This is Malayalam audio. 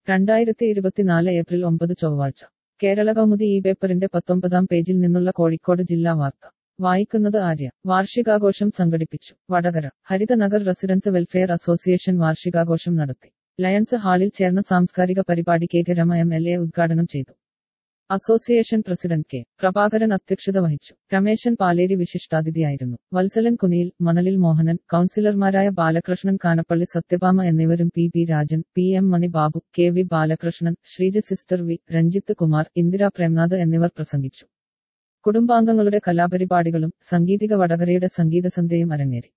രണ്ടായിരത്തി ഇരുപത്തിനാല് ഏപ്രിൽ ഒമ്പത് ചൊവ്വാഴ്ച കേരള കൗമുദി ഈ പേപ്പറിന്റെ പത്തൊമ്പതാം പേജിൽ നിന്നുള്ള കോഴിക്കോട് ജില്ലാ വാർത്ത വായിക്കുന്നത് ആര്യ വാർഷികാഘോഷം സംഘടിപ്പിച്ചു Vadakara Harithanagar residence welfare association വാർഷികാഘോഷം നടത്തി ലയൺസ് ഹാളിൽ ചേർന്ന സാംസ്കാരിക പരിപാടി K K Rema M L A ഉദ്ഘാടനം ചെയ്തു അസോസിയേഷൻ പ്രസിഡന്റ് കെ പ്രഭാകരൻ അധ്യക്ഷത വഹിച്ചു രമേശൻ പാലേരി വിശിഷ്ടാതിഥിയായിരുന്നു വത്സലൻ കുനിയിൽ മണലിൽ മോഹനൻ കൗൺസിലർമാരായ ബാലകൃഷ്ണൻ കാനപ്പള്ളി സത്യഭാമ എന്നിവരും P B Rajan P M Mani Babu K V Balakrishnan Sreeja sister V Ranjith Kumar Indira Premnath എന്നിവർ പ്രസംഗിച്ചു കുടുംബാംഗങ്ങളുടെ കലാപരിപാടികളും സംഗീതിക വടകരയുടെ സംഗീതസന്ധ്യയും അരങ്ങേറി